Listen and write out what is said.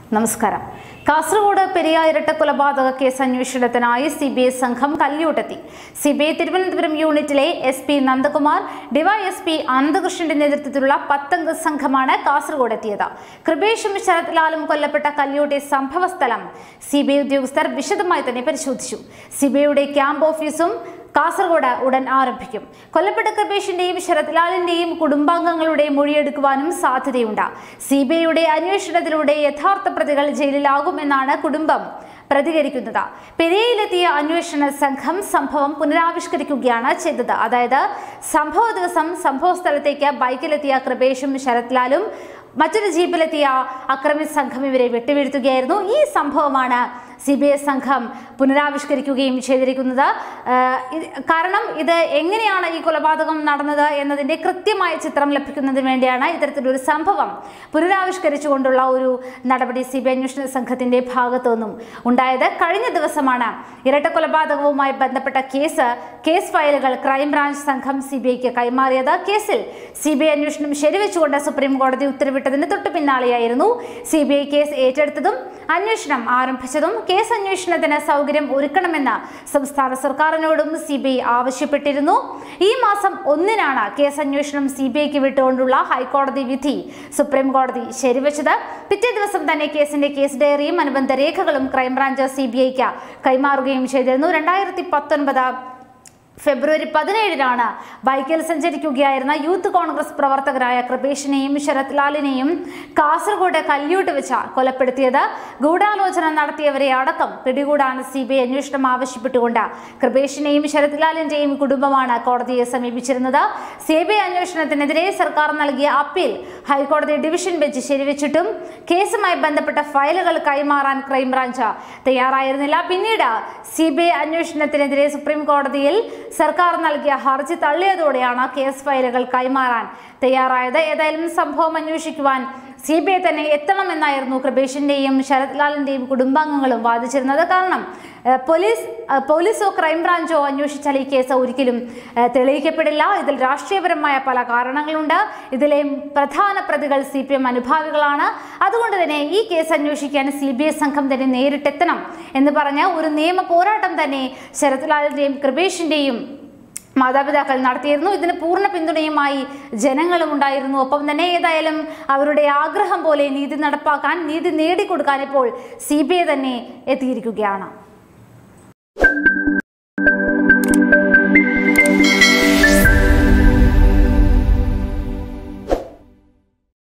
നമസ്കാരം കാസർഗോഡ് പെരിയ ഇരട്ട കൊലപാതക കേസ് അന്വേഷണത്തിനായി സി ബി ഐ സംഘം കല്യൂട്ടെത്തി സി ബി ഐ തിരുവനന്തപുരം യൂണിറ്റിലെ എസ് പി നന്ദകുമാർ ഡിവൈഎസ്പി അനന്തകൃഷ്ണന്റെ നേതൃത്വത്തിലുള്ള പത്തംഗ സംഘമാണ് കാസർഗോഡ് എത്തിയത് കൃപേഷും ശരത്ലാലും കൊല്ലപ്പെട്ട കല്യൂട്ടെ സംഭവ സ്ഥലം സി ബി ഐ ഉദ്യോഗസ്ഥർ വിശദമായി തന്നെ പരിശോധിച്ചു സി ബി ഐയുടെ ക്യാമ്പ് ഓഫീസും കാസർഗോഡ് ഉടൻ ആരംഭിക്കും കൊല്ലപ്പെട്ട കൃപേഷിന്റെയും ശരത്ലാലിന്റെയും കുടുംബാംഗങ്ങളുടെയും മൊഴിയെടുക്കുവാനും സാധ്യതയുണ്ട് സി ബി ഐയുടെ അന്വേഷണത്തിലൂടെ യഥാർത്ഥ പ്രതികൾ ജയിലിലാകുമെന്നാണ് കുടുംബം പ്രതികരിക്കുന്നത് പെരിയയിലെത്തിയ അന്വേഷണ സംഘം സംഭവം പുനരാവിഷ്കരിക്കുകയാണ് ചെയ്തത് അതായത് സംഭവ ദിവസം സംഭവ സ്ഥലത്തേക്ക് ബൈക്കിലെത്തിയ കൃപേഷും ശരത്ലാലും മറ്റൊരു ജീപ്പിലെത്തിയ അക്രമി സംഘം ഇവരെ വെട്ടിവീഴ്ത്തുകയായിരുന്നു ഈ സംഭവമാണ് സി ബി ഐ സംഘം പുനരാവിഷ്കരിക്കുകയും ചെയ്തിരിക്കുന്നത് ആഹ് ഇത് കാരണം ഇത് എങ്ങനെയാണ് ഈ കൊലപാതകം നടന്നത് എന്നതിൻ്റെ കൃത്യമായ ചിത്രം ലഭിക്കുന്നതിന് വേണ്ടിയാണ് ഇത്തരത്തിലൊരു സംഭവം പുനരാവിഷ്കരിച്ചുകൊണ്ടുള്ള ഒരു നടപടി സി ബി ഐ അന്വേഷണ സംഘത്തിൻ്റെ ഭാഗത്തു നിന്നും ഉണ്ടായത് കഴിഞ്ഞ ദിവസമാണ് ഇരട്ട കൊലപാതകവുമായി ബന്ധപ്പെട്ട കേസ് കേസ് ഫയലുകൾ ക്രൈംബ്രാഞ്ച് സംഘം സി ബി ഐക്ക് കൈമാറിയത് കേസിൽ സി ബി ഐ അന്വേഷണം ശരിവെച്ചുകൊണ്ട് സുപ്രീം കോടതി ഉത്തരവിട്ടതിന് തൊട്ടു പിന്നാലെയായിരുന്നു സി ബി ഐ കേസ് ഏറ്റെടുത്തതും അന്വേഷണം ആരംഭിച്ചതും കേസ് അന്വേഷണത്തിന് സൗകര്യം ഒരുക്കണമെന്ന് സംസ്ഥാന സർക്കാരിനോടും സി ബി ഐ ആവശ്യപ്പെട്ടിരുന്നു ഈ മാസം ഒന്നിനാണ് കേസ് അന്വേഷണം സി ബി ഐക്ക് വിട്ടുകൊണ്ടുള്ള ഹൈക്കോടതി വിധി സുപ്രീം കോടതി ശരിവെച്ചത് പിറ്റേ ദിവസം തന്നെ കേസിന്റെ കേസ് ഡയറിയും അനുബന്ധ രേഖകളും ക്രൈംബ്രാഞ്ച് സി ബി ഐക്ക് കൈമാറുകയും ചെയ്തിരുന്നു രണ്ടായിരത്തി പത്തൊൻപത് ഫെബ്രുവരി പതിനേഴിനാണ് ബൈക്കിൽ സഞ്ചരിക്കുകയായിരുന്ന യൂത്ത് കോൺഗ്രസ് പ്രവർത്തകരായ കൃപേഷിനെയും ശരത് ലാലിനെയും കാസർഗോഡ് കല്യൂട്ട് വെച്ച് കൊലപ്പെടുത്തിയത് ഗൂഢാലോചന നടത്തിയവരെ അടക്കം പിടികൂടാൻ സി ബി ഐ അന്വേഷണം ആവശ്യപ്പെട്ടുകൊണ്ട് കൃപേഷിനെയും ശരത് ലാലിന്റെയും കുടുംബമാണ് കോടതിയെ സമീപിച്ചിരുന്നത് സി ബി ഐ അന്വേഷണത്തിനെതിരെ സർക്കാർ നൽകിയ അപ്പീൽ ഹൈക്കോടതി ഡിവിഷൻ ബെഞ്ച് ശരിവെച്ചിട്ടും കേസുമായി ബന്ധപ്പെട്ട ഫയലുകൾ കൈമാറാൻ ക്രൈംബ്രാഞ്ച് തയ്യാറായിരുന്നില്ല പിന്നീട് സി ബി ഐ അന്വേഷണത്തിനെതിരെ സുപ്രീം കോടതിയിൽ സർക്കാർ നൽകിയ ഹർജി തള്ളിയതോടെയാണ് കേസ് ഫയലുകൾ കൈമാറാൻ തയ്യാറായത് ഏതായാലും സംഭവം അന്വേഷിക്കുവാൻ സി ബി ഐ തന്നെ എത്തണമെന്നായിരുന്നു കൃപേഷിന്റെയും ശരത് ലാലിന്റെയും കുടുംബാംഗങ്ങളും വാദിച്ചിരുന്നത് കാരണം ഏഹ്, പോലീസ് ഏഹ്, പോലീസോ ക്രൈംബ്രാഞ്ചോ അന്വേഷിച്ചാൽ ഈ കേസ് ഒരിക്കലും ഏഹ്, തെളിയിക്കപ്പെടില്ല ഇതിൽ രാഷ്ട്രീയപരമായ പല കാരണങ്ങളുണ്ട് ഇതിലെ പ്രധാന പ്രതികൾ സി പി എം അനുഭാവികളാണ് അതുകൊണ്ട് തന്നെ ഈ കേസ് അന്വേഷിക്കാൻ സി ബി ഐ സംഘം തന്നെ നേരിട്ടെത്തണം എന്ന് പറഞ്ഞ് ഒരു നിയമ പോരാട്ടം തന്നെ ശരത് ലാലിന്റെയും കൃപേഷിന്റെയും മാതാപിതാക്കൾ നടത്തിയിരുന്നു ഇതിന് പൂർണ്ണ പിന്തുണയുമായി ജനങ്ങളും ഉണ്ടായിരുന്നു ഒപ്പം തന്നെ ഏതായാലും അവരുടെ ആഗ്രഹം പോലെ നീതി നടപ്പാക്കാൻ നീതി നേടിക്കൊടുക്കാൻ ഇപ്പോൾ സി തന്നെ എത്തിയിരിക്കുകയാണ്